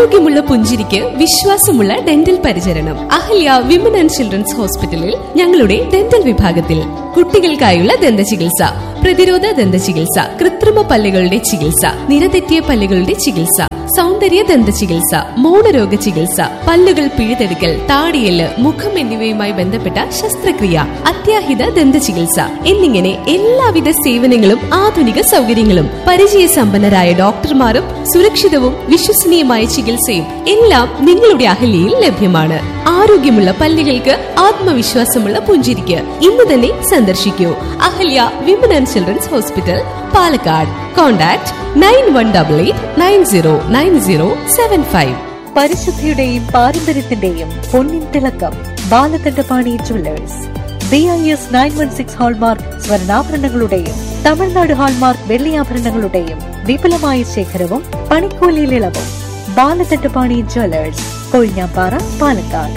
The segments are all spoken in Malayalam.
ആരോഗ്യമുള്ള പുഞ്ചിരിക്ക് വിശ്വാസമുള്ള ഡെന്റൽ പരിചരണം അഹല്യ വിമൻ ആൻഡ് ചിൽഡ്രൻസ് ഹോസ്പിറ്റലിൽ ഞങ്ങളുടെ ഡെന്റൽ വിഭാഗത്തിൽ കുട്ടികൾക്കായുള്ള ദന്ത ചികിത്സ പ്രതിരോധ ദന്ത ചികിത്സ കൃത്രിമ പല്ലുകളുടെ ചികിത്സ നിരതെറ്റിയ പല്ലുകളുടെ ചികിത്സ സൗന്ദര്യ ദന്ത ചികിത്സ മൗനരോഗ ചികിത്സ പല്ലുകൾ പിഴുതെടുക്കൽ താടിയല് മുഖം എന്നിവയുമായി ബന്ധപ്പെട്ട ശസ്ത്രക്രിയ അത്യാഹിത ദന്ത ചികിത്സ എന്നിങ്ങനെ എല്ലാവിധ സേവനങ്ങളും ആധുനിക സൗകര്യങ്ങളും പരിചയസമ്പന്നരായ ഡോക്ടർമാരും സുരക്ഷിതവും വിശ്വസനീയമായ ചികിത്സയും എല്ലാം നിങ്ങളുടെ അഹല്യയിൽ ലഭ്യമാണ് ആരോഗ്യമുള്ള പല്ലുകൾക്ക് ആത്മവിശ്വാസമുള്ള പുഞ്ചിരിക്ക് ഇന്ന് തന്നെ സന്ദർശിക്കൂ Ahalya women and children's hospital Palakkad contact nine one double eight nine zero nine zero seven five പരിശുദ്ധിയുടെയും പാരമ്പര്യത്തിന്റെയും പൊന്നിൻ തിളക്കം Balakandapani jewellers B I S nine one six hallmark സ്വർണ്ണാഭരണങ്ങളുടെയും തമിഴ്നാട് ഹാൾമാർക്ക് വെള്ളിയാഭരണങ്ങളുടെയും വിപുലമായ ശേഖരവും പണിക്കൂലിയിൽ ഇളവും Balakandapani jewellers Kozhinjampara Palakkad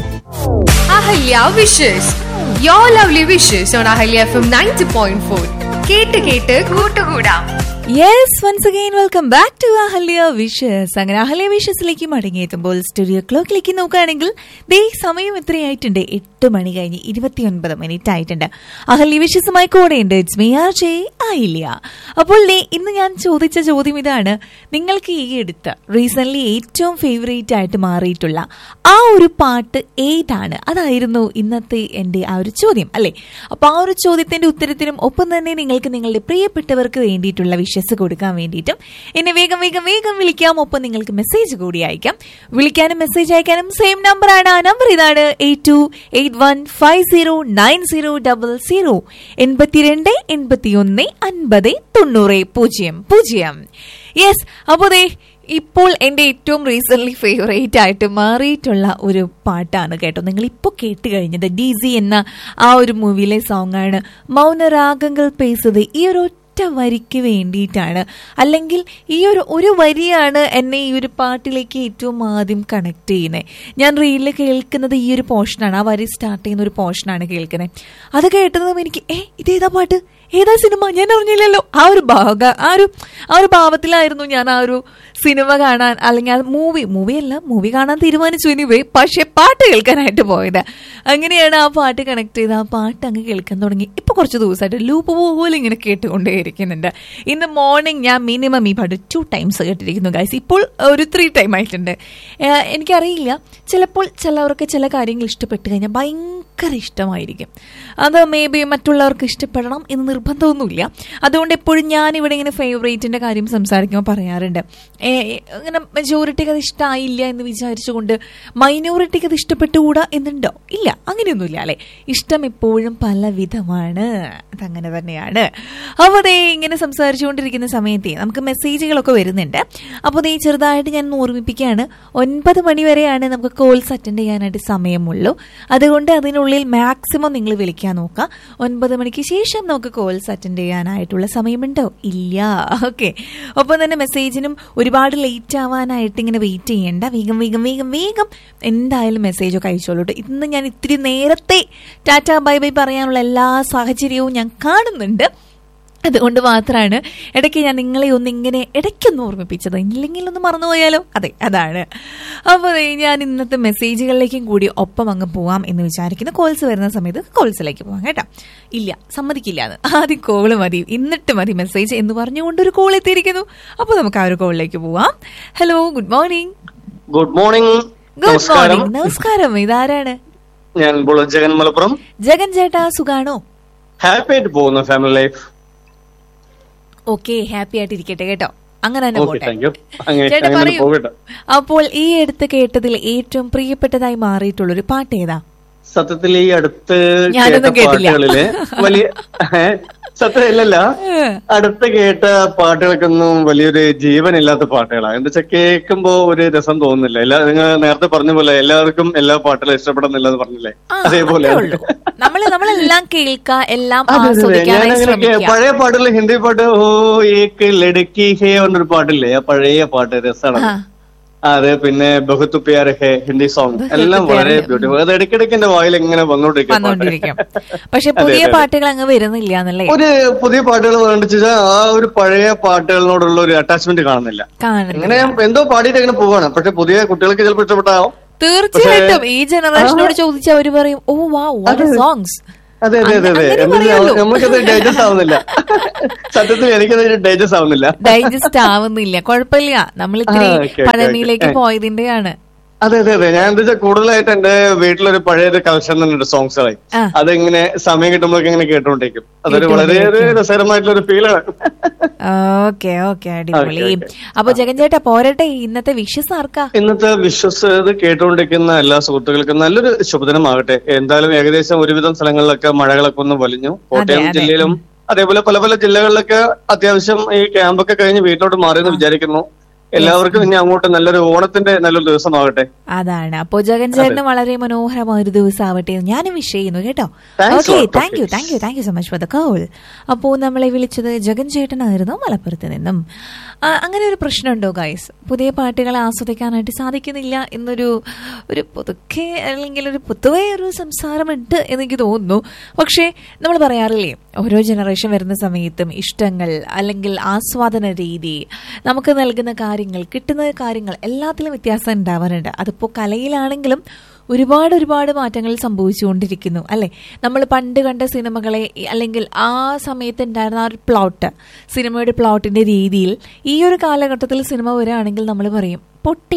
Ahalya wishes your lovely wishes on Ahalya F M ninety point four കേട്ട് കേട്ട് കൂട്ടുകൂടാം yes once again welcome back to Ahalya wishes അങ്ങനെ അഹല്യ വിഷസിലേക്ക് മടങ്ങിയെത്തുമ്പോൾ സ്റ്റുഡിയോ ക്ലോക്കിലേക്ക് നോക്കുകയാണെങ്കിൽ ദേ സമയം എത്രയായിട്ടുണ്ട് എട്ട് മണി കഴിഞ്ഞ് ഇരുപത്തിയൊൻപത് മിനിറ്റ് ആയിട്ടുണ്ട് അഹല്യ വിഷസുമായി കൂടെയുണ്ട് ഇറ്റ്സ് മീ ആർ ജെ ആയില്ല അപ്പോൾ ദേ ഇന്ന് ഞാൻ ചോദിച്ച ചോദ്യം ഇതാണ് നിങ്ങൾക്ക് ഈ അടുത്ത് റീസെന്റ് ഏറ്റവും ഫേവറേറ്റ് ആയിട്ട് മാറിയിട്ടുള്ള ആ ഒരു പാട്ട് ഏതാണ് അതായിരുന്നു ഇന്നത്തെ എൻ്റെ ആ ഒരു ചോദ്യം അല്ലേ അപ്പോൾ ആ ഒരു ചോദ്യത്തിന്റെ ഉത്തരത്തിനും ഒപ്പം തന്നെ നിങ്ങൾക്ക് നിങ്ങളുടെ പ്രിയപ്പെട്ടവർക്ക് വേണ്ടിയിട്ടുള്ള വിഷസ് കൊടുക്കാൻ വേണ്ടിയിട്ടും എന്നെ വേഗം വേഗം വേഗം വിളിക്കാം ഒപ്പം നിങ്ങൾക്ക് മെസ്സേജ് കൂടി അയക്കാം വിളിക്കാനും മെസ്സേജ് അയക്കാനും സെയിം നമ്പറാണ് ആ നമ്പർ ഇതാണ് eight two eight one five zero nine zero double zero എൺപത്തിരണ്ട് എൺപത്തിയൊന്ന് അൻപത് തൊണ്ണൂറ് പൂജ്യം പൂജ്യം യെസ് അപ്പോൾ ദേ ഇപ്പോൾ എൻ്റെ ഏറ്റവും റീസെന്റ് ഫേവറേറ്റ് ആയിട്ട് മാറിയിട്ടുള്ള ഒരു പാട്ടാണ് കേട്ടോ നിങ്ങൾ ഇപ്പോൾ കേട്ട് കഴിഞ്ഞത് ഡി സി എന്ന ആ ഒരു മൂവിയിലെ സോങ് ആണ് മൗനരാഗങ്ങൾ പേസത് ഈ ഒരു ഒറ്റ വരിക്ക് വേണ്ടിയിട്ടാണ് അല്ലെങ്കിൽ ഈ ഒരു ഒരു വരിയാണ് എന്നെ ഈ ഒരു പാട്ടിലേക്ക് ഏറ്റവും ആദ്യം കണക്ട് ചെയ്യുന്നത് ഞാൻ റീലിൽ കേൾക്കുന്നത് ഈ ഒരു പോർഷനാണ് ആ വരി സ്റ്റാർട്ട് ചെയ്യുന്ന ഒരു പോർഷനാണ് കേൾക്കുന്നത് അത് കേട്ടതും എനിക്ക് ഏ ഇതേതാ പാട്ട് ഏതാ സിനിമ ഞാൻ അറിഞ്ഞില്ലല്ലോ ആ ഒരു ഭാഗ ആ ഒരു ആ ഒരു ഭാവത്തിലായിരുന്നു ഞാൻ ആ ഒരു സിനിമ കാണാൻ അല്ലെങ്കിൽ ആ മൂവി മൂവി അല്ല മൂവി കാണാൻ തീരുമാനിച്ചു എനിവേ പക്ഷെ പാട്ട് കേൾക്കാനായിട്ട് പോയത് അങ്ങനെയാണ് ആ പാട്ട് കണക്ട് ചെയ്ത് ആ പാട്ട് അങ്ങ് കേൾക്കാൻ തുടങ്ങി ഇപ്പൊ കുറച്ച് ദിവസമായിട്ട് ലൂപ്പ് പോലെ ഇങ്ങനെ കേട്ടുകൊണ്ടേയിരിക്കുന്നുണ്ട് ഇന്ന് മോർണിംഗ് ഞാൻ മിനിമം ഈ പാട്ട് ടു ടൈംസ് കേട്ടിരിക്കുന്നു ഗൈസ് ഇപ്പോൾ ഒരു ത്രീ ടൈം ആയിട്ടുണ്ട് ഏഹ് എനിക്കറിയില്ല ചിലപ്പോൾ ചിലവർക്ക് ചില കാര്യങ്ങൾ ഇഷ്ടപ്പെട്ട് കഴിഞ്ഞാൽ ഭയങ്കര ഇഷ്ടമായിരിക്കും അത് മേ ബി മറ്റുള്ളവർക്ക് ഇഷ്ടപ്പെടണം എന്ന് നിർബന്ധമൊന്നുമില്ല അതുകൊണ്ട് എപ്പോഴും ഞാൻ ഇവിടെ ഇങ്ങനെ ഫേവറേറ്റിന്റെ കാര്യം സംസാരിക്കുമ്പോൾ പറയാറുണ്ട് ഏ, ഇങ്ങനെ മെജോറിറ്റിക്ക് അത് ഇഷ്ടമായില്ല എന്ന് വിചാരിച്ചുകൊണ്ട് മൈനോറിറ്റിക്ക് അത് ഇഷ്ടപ്പെട്ടുകൂടാ എന്നുണ്ടോ ഇല്ല അങ്ങനെയൊന്നുമില്ല അല്ലെ ഇഷ്ടം എപ്പോഴും പലവിധമാണ് അതങ്ങനെ തന്നെയാണ് അപ്പോൾ അതേ ഇങ്ങനെ സംസാരിച്ചുകൊണ്ടിരിക്കുന്ന സമയത്തെ നമുക്ക് മെസ്സേജുകളൊക്കെ വരുന്നുണ്ട് അപ്പോൾ അതേ ചെറുതായിട്ട് ഞാൻ ഒന്ന് ഓർമ്മിപ്പിക്കുകയാണ് ഒൻപത് മണി വരെയാണ് നമുക്ക് കോൾസ് അറ്റൻഡ് ചെയ്യാനായിട്ട് സമയമുള്ളൂ അതുകൊണ്ട് അതിനുള്ളിൽ മാക്സിമം നിങ്ങൾ വിളിക്കാൻ നോക്കുക ഒൻപത് മണിക്ക് ശേഷം നമുക്ക് കോൾസ് അറ്റൻഡ് ചെയ്യാനായിട്ടുള്ള സമയമുണ്ടോ ഇല്ല ഓക്കെ ഒപ്പം തന്നെ മെസ്സേജിനും ഒരുപാട് ലേറ്റ് ആവാനായിട്ട് ഇങ്ങനെ വെയിറ്റ് ചെയ്യേണ്ട വേഗം വേഗം വേഗം വേഗം എന്തായാലും മെസ്സേജൊക്കെ അയച്ചോളൂ ട്ടോ. ഇന്ന് ഞാൻ ഇത്തിരി നേരത്തെ ടാറ്റ ബൈ ബൈ പറയാനുള്ള എല്ലാ സാഹചര്യവും ഞാൻ കാണുന്നുണ്ട് അതുകൊണ്ട് മാത്രമാണ് ഇടയ്ക്ക് ഞാൻ നിങ്ങളെ ഒന്ന് ഇങ്ങനെ ഇടയ്ക്കൊന്ന് ഓർമ്മിപ്പിച്ചത് ഇല്ലെങ്കിൽ ഒന്ന് മറന്നുപോയാലോ അതെ അതാണ് അപ്പോൾ ദേ ഞാൻ ഇന്നത്തെ മെസ്സേജുകളിലേക്കും കൂടി ഒപ്പം അങ്ങ് പോവാം എന്ന് വിചാരിക്കുന്നു കോൾസ് വരുന്ന സമയത്ത് കോൾസിലേക്ക് പോവാം കേട്ടോ ഇല്ല സമ്മതിക്കില്ല എന്ന് ആദ്യം കോള് മതി എന്നിട്ട് മതി മെസ്സേജ് എന്ന് പറഞ്ഞുകൊണ്ട് ഒരു കോൾ എത്തിയിരിക്കുന്നു അപ്പോൾ നമുക്ക് ആ ഒരു കോളിലേക്ക് പോവാം hello good morning good morning good നമസ്കാരം മോർണിംഗ് നമസ്കാരം ഇതാരാണ് ഞാൻ ബുളജഗൻ മലപ്പുറം ജഗൻ ചേട്ടാ സുഖാണോ ഹാപ്പി ആയിട്ട് പോകുന്നു ഫാമിലി ലൈഫ് ഓക്കെ ഹാപ്പി ആയിട്ട് ഇരിക്കട്ടെ കേട്ടോ അങ്ങനെ തന്നെ ഓക്കെ പോട്ടെ താങ്ക് യു അങ്ങനെ ചേട്ടാ അങ്ങനെ പറയൂ പോകട്ടെ അപ്പോൾ ഈ അടുത്ത് കേട്ടതിൽ ഏറ്റവും പ്രിയപ്പെട്ടതായി മാറിയിട്ടുള്ള ഒരു പാട്ട് ഏതാ സത്യത്തിൽ ഈ അടുത്ത് ഞാനൊന്നും കേട്ട കേട്ടില്ല. പാട്ടുകളില് വലിയ ഏ, സത്യം ഇല്ലല്ല അടുത്ത് കേട്ട പാട്ടുകൾക്കൊന്നും വലിയൊരു ജീവനില്ലാത്ത പാട്ടുകളാണ് എന്താ വെച്ചാൽ കേൾക്കുമ്പോ ഒരു രസം തോന്നുന്നില്ല എല്ലാ നിങ്ങൾ നേരത്തെ പറഞ്ഞ പോലെ എല്ലാവർക്കും എല്ലാ പാട്ടുകളും ഇഷ്ടപ്പെടുന്നില്ല എന്ന് പറഞ്ഞില്ലേ ആ, അതേപോലെ അത്രേ ഉള്ളൂ. നമ്മള് നമ്മളെല്ലാം കേൾക്കുക എല്ലാം അതെ, അതെ, അതെ. ആസ്വദിക്കാനായി ഞാനങ്ങനെ കേ- ശ്രമിക്കുക പഴയ പാട്ടുകൾ ഹിന്ദി പാട്ട് ഓ ഏക്ക് ലടുക്കി ഹേ എന്നൊരു പാട്ടില്ലേ ആ പഴയ പാട്ട് രസമാണ് ആ. അതെ പിന്നെ ബഹുത്ത് പ്യാർ ഹെ ഹിന്ദി സോങ് ബഹുത്ത് എല്ലാം പ്യാർ വളരെ ഹെ. ബ്യൂട്ടിഫുൾ അത് ഇടയ്ക്കിടയ്ക്ക് എന്റെ വായിൽ ഇങ്ങനെ വന്നോണ്ടിരിക്കും പാട്ട്. വന്നുകൊണ്ടിരിക്കും പക്ഷെ അതെ, പുതിയ അതെ. പാട്ടുകൾ അങ്ങ് വരുന്നില്ല എന്നല്ലേ ഒരു പുതിയ പാട്ടുകൾ പറഞ്ഞിട്ട് ആ ഒരു പഴയ പാട്ടുകളിനോടുള്ള ഒരു അറ്റാച്ച്മെന്റ് കാണുന്നില്ല കാണുന്നു ഇങ്ങനെ എന്തോ പാടിയിട്ട് ഇങ്ങനെ പോവാണ് പക്ഷെ പുതിയ കുട്ടികൾക്ക് ചിലപ്പോൾ ഇഷ്ടപ്പെട്ടാവും തീർച്ചയായിട്ടും ഈ ജനറേഷനോട് ചോദിച്ചാൽ അവര് പറയും ഓ വാ വാട്ട് സോങ്സ് അതെ അതെ അതെ അതെ അങ്ങനെ എന്നിട്ട് പറയുള്ളൂ. നമുക്കത് ഡൈജസ്റ്റ് ആവുന്നില്ല സത്യത്തിൽ എനിക്കത് ഡൈജസ്റ്റ് ആവുന്നില്ല ഡൈജസ്റ്റ് ആവുന്നില്ല കുഴപ്പമില്ല നമ്മൾ ഇത്തിരി ആ, okay, okay, പഴനിയിലേക്ക് okay. പോയതിന്റെയാണ് അതെ അതെ അതെ ഞാൻ എന്താ വെച്ചാൽ കൂടുതലായിട്ട് എന്റെ വീട്ടിലൊരു പഴയ ഒരു കളക്ഷൻ തന്നെ ഉണ്ട് സോങ്സുകളായി ആ. അതിങ്ങനെ സമയം കിട്ടുമ്പോഴൊക്കെ ഇങ്ങനെ കേട്ടോണ്ടിരിക്കും അതൊരു വളരെ ഒരു കേട്ടോണ്ടിരിക്കും. രസകരമായിട്ടുള്ള ഒരു ഫീലാണ് ഓക്കെ ഓക്കെ അടിപൊളി Okay, okay. അപ്പൊ ജഗൻ ചേട്ടാ പോരട്ടെ ഇന്നത്തെ വിഷസ് ആർക്കാ ഇന്നത്തെ വിശ്വസ് ഇത് കേട്ടുകൊണ്ടിരിക്കുന്ന എല്ലാ സുഹൃത്തുക്കൾക്കും നല്ലൊരു ശുഭദിനമാകട്ടെ എന്തായാലും ഏകദേശം ഒരുവിധം സ്ഥലങ്ങളിലൊക്കെ മഴകളൊക്കെ ഒന്ന് വലിഞ്ഞു കോട്ടയം അതെ. ജില്ലയിലും അതേപോലെ പല പല ജില്ലകളിലൊക്കെ അത്യാവശ്യം ഈ ക്യാമ്പൊക്കെ കഴിഞ്ഞ് വീട്ടിലോട്ട് മാറിയെന്ന് വിചാരിക്കുന്നു എല്ലാവർക്കും ഇനി അങ്ങോട്ട് നല്ലൊരു ഓണത്തിന്റെ നല്ലൊരു ദിവസമാകട്ടെ അതാണ് അപ്പോ ജഗൻ ചേട്ടന് വളരെ മനോഹരമായ ഒരു ദിവസം ആവട്ടെ എന്ന് ഞാനും വിഷ് ചെയ്യുന്നു കേട്ടോ Thanks okay a lot, thank you thank you thank you so much for the call അപ്പോ നമ്മളെ വിളിച്ചത് ജഗൻ ചേട്ടനായിരുന്നു മലപ്പുറത്ത് നിന്നും ആ, അങ്ങനെ ഒരു പ്രശ്നമുണ്ടോ ഗൈസ് പുതിയ പാട്ടുകളെ ആസ്വദിക്കാനായിട്ട് സാധിക്കുന്നില്ല എന്നൊരു ഒരു പുതുക്കെ അല്ലെങ്കിൽ ഒരു പൊതുവേ ഒരു സംസാരമുണ്ട് എന്നെനിക്ക് തോന്നുന്നു പക്ഷേ നമ്മൾ പറയാറില്ലേ ഓരോ ജനറേഷൻ വരുന്ന സമയത്തും ഇഷ്ടങ്ങൾ അല്ലെങ്കിൽ ആസ്വാദന രീതി നമുക്ക് നൽകുന്ന കാര്യങ്ങൾ കിട്ടുന്ന കാര്യങ്ങൾ എല്ലാത്തിലും വ്യത്യാസം ഉണ്ടാവാറുണ്ട് അതിപ്പോൾ കലയിലാണെങ്കിലും ഒരുപാട് ഒരുപാട് മാറ്റങ്ങൾ സംഭവിച്ചുകൊണ്ടിരിക്കുന്നു അല്ലെ നമ്മൾ പണ്ട് കണ്ട സിനിമകളെ അല്ലെങ്കിൽ ആ സമയത്ത് ഉണ്ടായിരുന്ന ആ ഒരു പ്ലോട്ട് സിനിമയുടെ പ്ലോട്ടിന്റെ രീതിയിൽ ഈ ഒരു കാലഘട്ടത്തിൽ സിനിമ വരികയാണെങ്കിൽ നമ്മൾ പറയും പൊട്ടി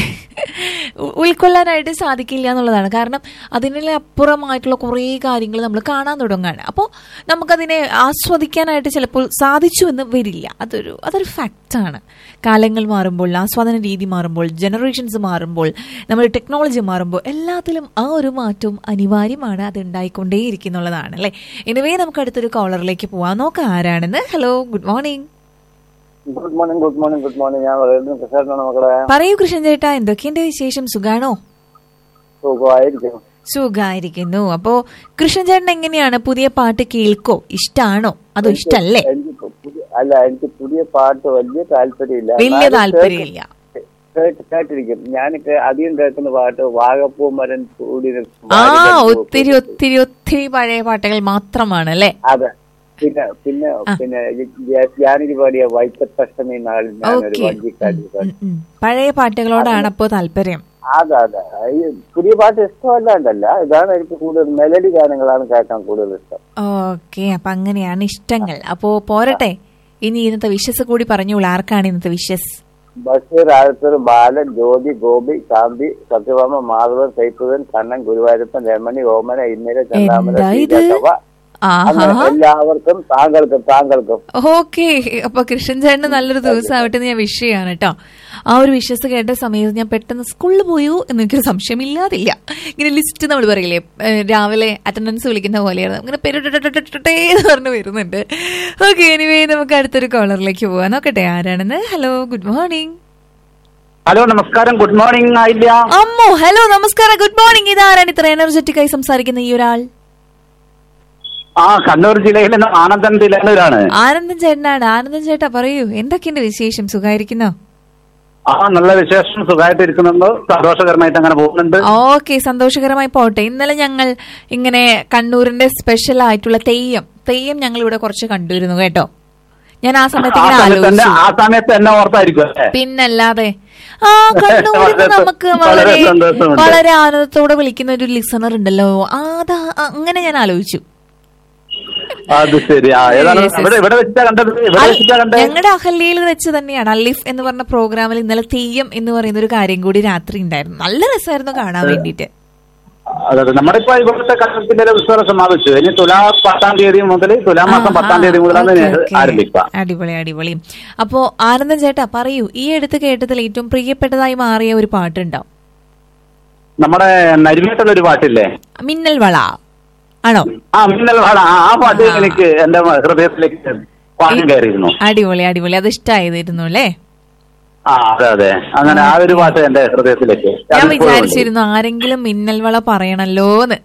ഉ- ഉൾക്കൊള്ളാനായിട്ട് സാധിക്കില്ല എന്നുള്ളതാണ് കാരണം അതിനുള്ള അപ്പുറമായിട്ടുള്ള കുറേ കാര്യങ്ങൾ നമ്മൾ കാണാൻ തുടങ്ങുകയാണ് അപ്പോൾ നമുക്കതിനെ ആസ്വദിക്കാനായിട്ട് ചിലപ്പോൾ സാധിച്ചു എന്ന് വരില്ല അതൊരു അതൊരു ഫാക്റ്റാണ് കാലങ്ങൾ മാറുമ്പോൾ ആസ്വാദന രീതി മാറുമ്പോൾ ജനറേഷൻസ് മാറുമ്പോൾ നമ്മുടെ ടെക്നോളജി മാറുമ്പോൾ എല്ലാത്തിലും ആ ഒരു മാറ്റവും അനിവാര്യമാണ് അത് ഉണ്ടായിക്കൊണ്ടേയിരിക്കുന്നുള്ളതാണ് അല്ലേ എനിവേ നമുക്ക് അടുത്തൊരു കോളറിലേക്ക് പോവാം നോക്കാം ആരാണെന്ന് hello good morning good morning good morning good morning ഞാൻ പറയുന്നത് കൃഷ്ണനാണ് മക്കളെ പറയൂ കൃഷ്ണൻ ചേട്ടാ എന്തൊക്കെയുണ്ട് വിശേഷം സുഖാണോ സുഖമായിരിക്കും സുഖായിരിക്കുന്നു അപ്പോ കൃഷ്ണൻ ചേട്ടൻ എങ്ങനെയാണ് പുതിയ പാട്ട് കേൾക്കോ ഇഷ്ടാണോ അതോ ഇഷ്ടല്ലേ എനിക്ക് പുതിയ അല്ല എനിക്ക് പുതിയ പാട്ട് വലിയ താല്പര്യമില്ല വലിയ എന്നാലും താല്പര്യമില്ല കേട്ട് കേട്ടിരിക്കും ഞാനൊക്കെ അധികം കേൾക്കുന്ന പാട്ട് വാഗപ്പൂ മരൻ കൂടി നിൽക്കും ആ വാടികപ്പൂ. ഒത്തിരി ഒത്തിരി ഒത്തിരി പഴയ പാട്ടുകൾ മാത്രമാണ് അല്ലേ അതെ പിന്നെ പിന്നെ പിന്നെ ജ- ജാനകി പാടിയ വൈക്കത്തഷ്ടമി നാളിൽ ഞാനൊരു ഓക്കെ വഞ്ചിക്കാരി പാടി. പഴയ പാട്ടുകളോടാണ് അപ്പോ താല്പര്യം അതെ അതെ ഈ പുതിയ പാട്ട് ഇഷ്ടമല്ലാണ്ടല്ല ഇതാണ് എനിക്ക് കൂടുതൽ മെലഡി ഗാനങ്ങളാണ് കേൾക്കാൻ കൂടുതൽ ഇഷ്ടം ഓക്കെ അപ്പൊ അങ്ങനെയാണ് ഇഷ്ടങ്ങൾ അപ്പോ പോരട്ടെ ഇനി ഇന്നത്തെ വിഷസ് കൂടി പറഞ്ഞോളൂ ആർക്കാണ് ഇന്നത്തെ വിഷസ് ബഷീർ ആഴത്തൂർ ബാലൻ ജ്യോതി ഗോപി കാന്തി സത്യഭാമ മാധവൻ സൈത്തുവൻ കണ്ണൻ ഗുരുവായൂരപ്പൻ രമണി ഓമന ഇന്ദിര ചന്താമര എന്താ ഇത്? ശ്രീജാതവ ആഹാ അങ്ങനെ എല്ലാവർക്കും താങ്കൾക്കും താങ്കൾക്കും ഓക്കെ അപ്പൊ കൃഷ്ണൻ ചേട്ടന് നല്ലൊരു ദിവസം ആവട്ടെ എന്ന് ഞാൻ വിഷ് ചെയ്യാണ് കേട്ടോ ആ ഒരു വിശ്വസ് കേട്ട സമയത്ത് ഞാൻ പെട്ടെന്ന് സ്കൂളിൽ പോയോ എന്ന് എനിക്കൊരു സംശയമില്ലാതില്ല ഇങ്ങനെ ലിസ്റ്റ് നമ്മൾ പറയില്ലേ ഏഹ് രാവിലെ അറ്റൻഡൻസ് വിളിക്കുന്ന പോലെയാണ് ഇങ്ങനെ പെരുട്ടേ എന്ന് പറഞ്ഞു വരുന്നുണ്ട് ഓക്കെ എനിവേ നമുക്ക് അടുത്തൊരു കോളറിലേക്ക് പോവാം നോക്കട്ടെ ആരാണെന്ന് ഹലോ ഗുഡ് മോർണിംഗ് ഹലോ നമസ്കാരം ഗുഡ് മോർണിംഗ് ആയില്ല അമ്മോ ഹലോ നമസ്കാരം ഗുഡ് മോർണിംഗ് ഇതാരാണ് ഇത്ര എനർജറ്റിക് ആയി സംസാരിക്കുന്ന ഈ ഒരാൾ ആ കണ്ണൂർ ജില്ലയിൽ നിന്ന് ആനന്ദൻ തിലനൂരാണ് ആനന്ദൻ ചേട്ടനാണ് ആനന്ദൻ ചേട്ടാ പറയൂ എന്തൊക്കെയുണ്ട് വിശേഷം സുഖായിരിക്കുന്നോ ആ നല്ല വിശേഷം സുഖമായിട്ട് ഇരിക്കുന്നുണ്ട് സന്തോഷകരമായിട്ട് അങ്ങനെ പോകുന്നുണ്ട് ഓക്കെ സന്തോഷകരമായി പോട്ടെ ഇന്നലെ ഞങ്ങൾ ഇങ്ങനെ കണ്ണൂരിന്റെ സ്പെഷ്യൽ ആയിട്ടുള്ള തെയ്യം തെയ്യം ഞങ്ങൾ ഇവിടെ കുറച്ച് കണ്ടിരുന്നു കേട്ടോ ഞാൻ ആ സമയത്ത് ആ ഇങ്ങനെ സമയത്ത് തന്നെ ആലോചിച്ചു ആ സമയത്ത് എന്നെ ഓർത്തായിരിക്കും അല്ലേ പിന്നല്ലാതെ ആ കണ്ണൂരിൽ നിന്ന് നമുക്ക് വളരെ വളരെ സന്തോഷമുണ്ട്. വളരെ ആനന്ദത്തോടെ വിളിക്കുന്ന ഒരു ലിസണർ ഉണ്ടല്ലോ ആ, അതാ അങ്ങനെ ഞാൻ ആലോചിച്ചു അത് ശരി ആ ഏതാണ് Yes, yes. ഇവിടെ ഇവിടെ വെച്ചാ കണ്ടത് ഇവിടെ വെച്ചാ കണ്ടത് ഞങ്ങളുടെ അഹല്യയിൽ വെച്ച് തന്നെയാണ് അലിഫ് എന്ന് പറഞ്ഞ പ്രോഗ്രാമിൽ ഇന്നലെ തെയ്യം എന്ന് പറയുന്ന ഒരു കാര്യം കൂടി രാത്രി ഉണ്ടായിരുന്നു നല്ല രസമായിരുന്നു കാണാൻ വേണ്ടിയിട്ട് അതെ അതെ നമ്മളിപ്പോ ഇവിടുത്തെ കണ്ണൂർ ജില്ലയിലെ ഉത്സവം സമാപിച്ചു ഇനി തുലാ പത്താം തീയതി മുതൽ തുലാമാസം ആ, പത്താം ആ, തീയതി മുതലാണ് ഓക്കേ, ഇത് ഓക്കേ. ആരംഭിക്കുക അടിപൊളി അടിപൊളി അപ്പോ ആനന്ദൻ ചേട്ടാ പറയൂ ഈ അടുത്ത് കേട്ടതിൽ ഏറ്റവും പ്രിയപ്പെട്ടതായി മാറിയ ഒരു പാട്ടുണ്ടോ നമ്മുടെ നരിമേട്ടുള്ള ഒരു പാട്ടില്ലേ മിന്നൽ വള ആണോ ആ മിന്നൽ വാട ആ ആ പാട്ട് ആ. എനിക്ക് എന്റെ ഹൃദയത്തിലേക്ക് പാടും കയറിയിരുന്നു അടിപൊളി അടിപൊളി അത് ഇഷ്ടമായിരുന്നു അല്ലേ ആ അതെ അതെ അങ്ങനെ ആ ഒരു പാട്ട് എന്റെ ഹൃദയത്തിലേക്ക് ഞാൻ അതിപ്പോഴും ഉണ്ട്. വിചാരിച്ചിരുന്നു ആരെങ്കിലും മിന്നൽ വള പറയണല്ലോന്ന്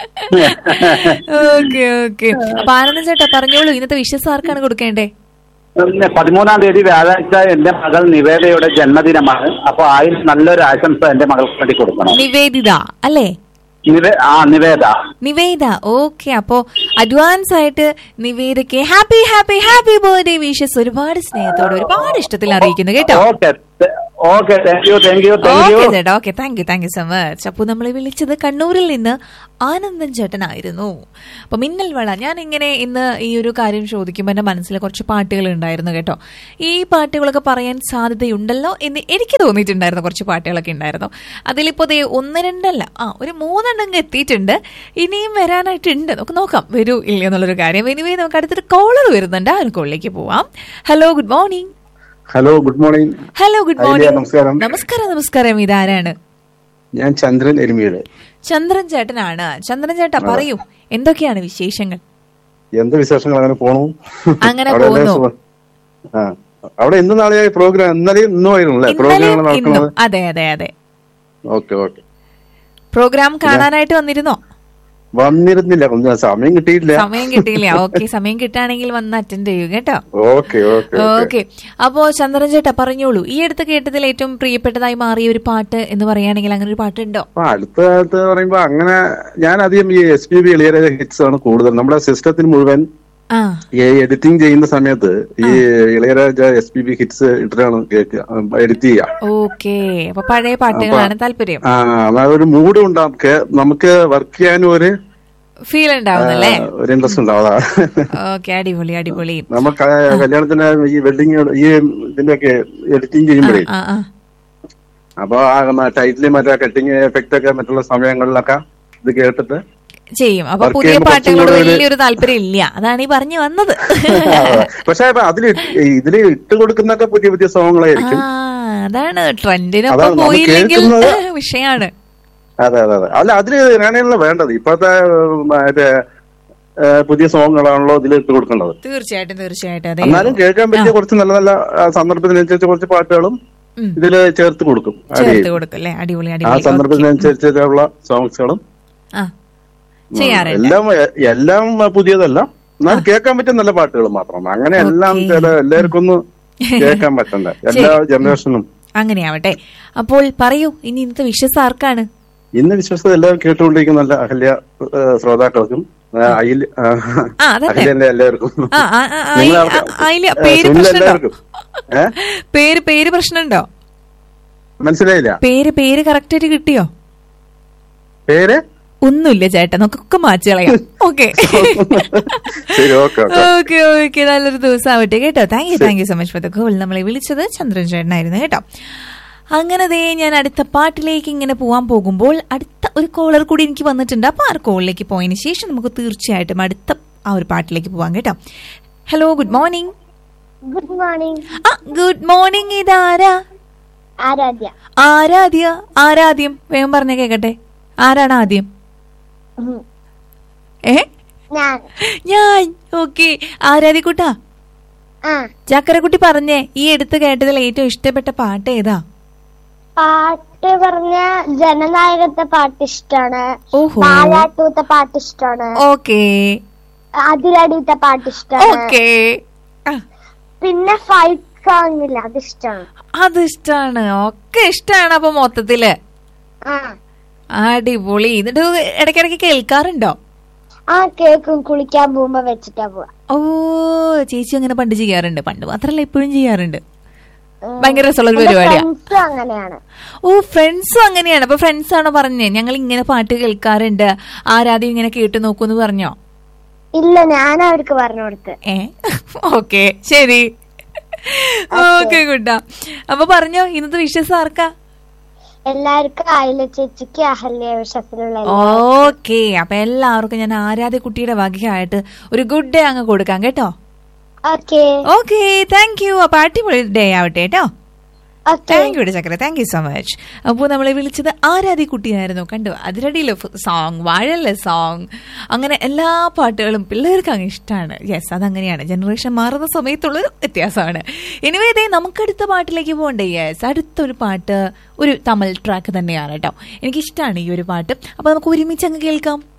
ഓക്കെ ഓക്കെ അപ്പൊ ആനന്ദൻ ചേട്ടാ പറഞ്ഞോളൂ ഇന്നത്തെ വിശ്വസ് ആർക്കാണ് കൊടുക്കേണ്ടേ പിന്നെ പതിമൂന്നാം തീയതി വ്യാഴാഴ്ച എന്റെ മകൾ നിവേദയുടെ ജന്മദിനമാണ് അപ്പൊ ആയിൽ നല്ലൊരു ആശംസ എന്റെ മകൾക്ക് വേണ്ടി കൊടുക്കണം നിവേദിത അല്ലേ നിവേ ആ നിവേദ നിവേദ ഓക്കെ അപ്പോ അഡ്വാൻസ് ആയിട്ട് നിവേദയ്ക്ക് happy happy happy birthday wishes ഒരുപാട് സ്നേഹത്തോടെ ഒരുപാട് ഇഷ്ടത്തിൽ അറിയിക്കുന്നു കേട്ടോ okay okay thank you thank you thank you okay ചേട്ടാ okay thank you thank you so much അപ്പോൾ നമ്മളെ വിളിച്ചത് കണ്ണൂരിൽ നിന്ന് ആനന്ദൻ ചേട്ടനായിരുന്നു അപ്പൊ മിന്നൽ വള ഞാൻ ഇങ്ങനെ ഇന്ന് ഈ ഒരു കാര്യം ചോദിക്കുമ്പോൾ എന്റെ മനസ്സിൽ കുറച്ച് പാട്ടുകൾ ഉണ്ടായിരുന്നു കേട്ടോ ഈ പാട്ടുകളൊക്കെ പറയാൻ സാധ്യതയുണ്ടല്ലോ എന്ന് എനിക്ക് തോന്നിയിട്ടുണ്ടായിരുന്നു കുറച്ച് പാട്ടുകളൊക്കെ ഉണ്ടായിരുന്നു അതിലിപ്പോ ദേ ഒന്ന് രണ്ടല്ല ആ ഒരു മൂന്നെണ്ണം എത്തിയിട്ടുണ്ട് ഇനിയും വരാനായിട്ടുണ്ട് നമുക്ക് നോക്കാം വരൂ ഇല്ല എന്നുള്ളൊരു കാര്യം എനിവേ നമുക്ക് അടുത്തൊരു കോളർ വരുന്നുണ്ട് ആ ഒരു കോളിലേക്ക് പോവാം hello good morning hello good morning hello good ഐലിയ, മോർണിംഗ് നമസ്കാരം. നമസ്കാരം നമസ്കാരം ഇതാരാണ് ഞാൻ ചന്ദ്രൻ എരുമീട് ചന്ദ്രൻ ചേട്ടനാണ് ചന്ദ്രൻ ചേട്ടാ പറയൂ എന്തൊക്കെയാണ് വിശേഷങ്ങൾ എന്ത് വിശേഷങ്ങൾ അങ്ങനെ പോണു അങ്ങനെ അവിടെ എല്ലാ പോന്നു. ദിവസവും- ആ അവിടെ ഇന്നും നാളെയായി പ്രോഗ്രാം ഇന്നലെയും ഇന്നും ആയിരുന്നു അല്ലേ പ്രോഗ്രാം ഇന്നലെയും ഇന്നും നടക്കുന്നത് അതെ അതെ അതെ ഓക്കെ ഓക്കെ പ്രോഗ്രാം കാണാനായിട്ട് വന്നിരുന്നോ വന്നിരുന്നില്ല ഒന്ന് സമയം കിട്ടിയില്ല സമയം കിട്ടിയില്ല ഓക്കെ സമയം കിട്ടുകയാണെങ്കിൽ വന്ന് അറ്റൻഡ് ചെയ്യൂ കേട്ടോ ഓക്കെ ഓക്കെ ഓക്കെ അപ്പോ ചന്ദ്രൻ ചേട്ടാ പറഞ്ഞോളൂ ഈ അടുത്ത് കേട്ടതിൽ ഏറ്റവും പ്രിയപ്പെട്ടതായി മാറിയ ഒരു പാട്ട് എന്ന് പറയുകയാണെങ്കിൽ അങ്ങനെ ഒരു പാട്ടുണ്ടോ അപ്പൊ അടുത്ത കാലത്ത് പറയുമ്പോ അങ്ങനെ ഞാൻ അധികം ഈ S P B Ilaiyaraaja hits ആണ് കൂടുതൽ നമ്മുടെ സിസ്റ്റത്തിന് മുഴുവൻ ആ ഈ എഡിറ്റിംഗ് ചെയ്യുന്ന സമയത്ത് ഈ Ilaiyaraaja S P B hits ഇട്ടിട്ടാണ് കേൾക്കുക എഡിറ്റ് ചെയ്യുക ഓക്കെ അപ്പൊ പഴയ പാട്ടുകളാണ് താല്പര്യം ആ അതാ ഒരു മൂഡ് ഉണ്ടാവും കേ- നമുക്ക് വർക്ക് ചെയ്യാനും ഒരു ഫീൽ ഉണ്ടാവുന്നല്ലേ ആ, ഒരു ഇൻട്രസ്റ്റ് ഉണ്ടാവും അതാ. ഓക്കെ അടിപൊളി അടിപൊളി നമുക്ക് ആ കല്യാണത്തിന് ഈ വെഡിങ് ഈ ഇതിന്റെ ഒക്കെ എഡിറ്റിംഗ് ചെയ്യുമ്പോഴേ ആ ആ അപ്പൊ ആ ടൈറ്റില് മറ്റേ കട്ടിങ് എഫക്റ്റ് ഒക്കെ മറ്റുള്ള സമയങ്ങളിലൊക്കെ ഇത് കേട്ടിട്ട് ചെയ്യും അപ്പൊ Work പുതിയ ചെയ്യുമ്പോ പാട്ടുകളോട് കുറച്ചും കൂടെ ഒരു- വലിയൊരു താല്പര്യം ഇല്ല അതാണ് ഈ പറഞ്ഞു വന്നത് പക്ഷെ അപ്പൊ അതില് ഇതില് ഇട്ട് കൊടുക്കുന്നൊക്കെ പുതിയ പുതിയ ആ സോങ്ങുകളായിരിക്കും അതാണ് ട്രെൻഡിനൊപ്പം അതാണ് നമ്മൾ പോയില്ലെങ്കിൽ കേൾക്കുന്നത്. വിഷയാണ് അതെ അതെ അതെ അല്ല അതില് അങ്ങനെയാണല്ലോ വേണ്ടത് ഇപ്പോഴത്തെ ഉം, മറ്റേ ഏ, പുതിയ സോങ്ങുകളാണല്ലോ ഇതിൽ ഇട്ട് കൊടുക്കേണ്ടത് തീർച്ചയായിട്ടും തീർച്ചയായിട്ടും അതെ എന്നാലും കേൾക്കാൻ പറ്റിയ കുറച്ച് നല്ല നല്ല ആ, സന്ദർഭത്തിനനുസരിച്ച് കുറച്ച് പാട്ടുകളും ഉം. ഇതില് ചേർത്ത് കൊടുക്കും അത് ചേർത്ത് കൊടുക്കും അല്ലേ അടിപൊളി ആ അടിപൊളി ഓക്കേ. സന്ദർഭത്തിനനുസരിച്ചുള്ള സോങ്സുകളും ആ ചെയ്യാറുണ്ട് എല്ലാം എല്ലാം പുതിയതല്ല എന്നാൽ കേൾക്കാൻ പറ്റിയ നല്ല പാട്ടുകൾ മാത്രം അങ്ങനെ എല്ലാം ഓക്കേ. ചില എല്ലാവർക്കും ഒന്ന് കേൾക്കാൻ പറ്റണ്ട എല്ലാ ജനറേഷനും അങ്ങനെയാവട്ടെ അപ്പോൾ പറയൂ ഇനി ഇന്നത്തെ വിശ്വസ് ആർക്കാണ് ഇന്ന് വിശ്വസത എല്ലാവരും കേട്ടുകൊണ്ടിരിക്കുന്ന നല്ല അഹല്യ ഏ, ശ്രോതാക്കൾക്കും ഏ, അഖിൽ ആ, ആ, അതന്നെ. അഖിലേന്റെ എല്ലാവർക്കും ആ, ആ, ആ, ആ, നിങ്ങളെ ആ, ആൾക്കാ- ആ, ഇല്ല, ഏ, പേര് സുനിൽ പ്രശ്നമുണ്ടോ? എല്ലാവർക്കും ഏ പേര് പേര് പ്രശ്നമുണ്ടോ മനസ്സിലായില്ല പേര് പേര് കറക്റ്റ് ആയിട്ട് കിട്ടിയോ പേര് ഒന്നുമില്ല ചേട്ടാ നമുക്കൊക്കെ മാറ്റി കളയാം ഓക്കെ ശരി ഓക്കെ ഓക്കെ ഓക്കെ ഓക്കെ നല്ലൊരു ദിവസം ആവട്ടെ കേട്ടോ thank you thank you so much for the call നമ്മളെ വിളിച്ചത് ചന്ദ്രൻ ചേട്ടനായിരുന്നു കേട്ടോ അങ്ങനെ ദേ ഞാൻ അടുത്ത പാട്ടിലേക്ക് ഇങ്ങനെ പോവാൻ പോകുമ്പോൾ അടുത്ത ഒരു കോളർ കൂടി എനിക്ക് വന്നിട്ടുണ്ട് അപ്പൊ ആ കോളിലേക്ക് പോയതിന് ശേഷം നമുക്ക് തീർച്ചയായിട്ടും അടുത്ത ആ ഒരു പാട്ടിലേക്ക് പോവാം കേട്ടോ hello good morning good morning ആ ഗുഡ് മോർണിംഗ് ഇതാരാ ആരാധ്യ ആരാധ്യ ആരാദ്യം വേഗം പറഞ്ഞേ കേക്കട്ടെ ആരാണ് ആദ്യം ഉം. ഏ ഞാൻ ഞാൻ ഓക്കെ ആരാധ്യക്കുട്ടാ ആ ചക്കരക്കുട്ടി പറഞ്ഞേ ഈ എടുത്ത് കേട്ടതിൽ ഏറ്റവും ഇഷ്ടപ്പെട്ട പാട്ട് ഏതാ പാട്ട് പറഞ്ഞ ജനനായകത്തെ പാട്ട് ഇഷ്ടാണ് ഓഹോ പാലാട്ടൂത്തെ പാട്ട് ഇഷ്ടാണ് ഓക്കെ അതിരടിയത്തെ പാട്ട് ഇഷ്ടാണ് ഓക്കെ പിന്നെ ഫൈറ്റ് സോങ് ഇല്ല അത് ഇഷ്ടാണ് അത് ഇഷ്ടാണ് ഒക്കെ ഇഷ്ടാണ് അപ്പൊ മൊത്തത്തില് ആ അടിപൊളി എന്നിട്ട് ഇടയ്ക്കിടയ്ക്ക് കേൾക്കാറുണ്ടോ ആ കേക്കും കുളിക്കാൻ പോകുമ്പോ വെച്ചിട്ടാ പോവാ ഓ ചേച്ചി അങ്ങനെ പണ്ട് ചെയ്യാറുണ്ട് പണ്ട് മാത്രല്ല ഇപ്പോഴും ചെയ്യാറുണ്ട് ഭയങ്കര രസമുള്ള ഒരു പരിപാടിയാ ഫ്രണ്ട്സും അങ്ങനെയാണ് ഓ ഫ്രണ്ട്സും അങ്ങനെയാണ് അപ്പൊ ഫ്രണ്ട്സ് ആണോ പറഞ്ഞേ ഞങ്ങൾ ഇങ്ങനെ പാട്ട് കേൾക്കാറുണ്ട് ആരാദ്യം ഇങ്ങനെ കേട്ടു നോക്കൂന്ന് പറഞ്ഞോ ഇല്ല ഞാൻ അവർക്ക് പറഞ്ഞു കൊടുത്ത് ഏ ഓക്കെ ശരി ഓക്കെ കുട്ടാ അപ്പൊ പറഞ്ഞോ ഇന്നത്തെ വിശ്വസം ആർക്കാ എല്ലാവർക്കും അയല ചേച്ചിക്ക് അഹല്യ വിഷയത്തിലുള്ള ഓക്കെ അപ്പൊ എല്ലാവർക്കും ഞാൻ ആരാധ്യ കുട്ടിയുടെ വകയായിട്ട് ഒരു ഗുഡ് ഡേ അങ്ങ് കൊടുക്കാം കേട്ടോ ഓക്കെ ഓക്കെ താങ്ക് യു അപ്പൊ അടിപൊളി ഡേ ആവട്ടെ കേട്ടോ ഓക്കെ താങ്ക് യു ചക്ര താങ്ക് യു സോ മച്ച് അപ്പോൾ നമ്മളെ വിളിച്ചത് ആരാധി കുട്ടിയായിരുന്നു കണ്ടു അതിരടിയിലെ സോങ് വാഴല്ല സോങ് അങ്ങനെ എല്ലാ പാട്ടുകളും പിള്ളേർക്ക് അങ്ങ് ഇഷ്ടമാണ് യെസ് അതങ്ങനെയാണ് ജനറേഷൻ മാറുന്ന സമയത്തുള്ളൊരു വ്യത്യാസമാണ് എനിവേ ഇതേ നമുക്ക് അടുത്ത പാട്ടിലേക്ക് പോകണ്ടേ യെസ് അടുത്തൊരു പാട്ട് ഒരു തമിഴ് ട്രാക്ക് തന്നെയാണ് കേട്ടോ എനിക്കിഷ്ടമാണ് ഈ ഒരു പാട്ട് അപ്പോൾ നമുക്ക് ഒരുമിച്ച് അങ്ങ് കേൾക്കാം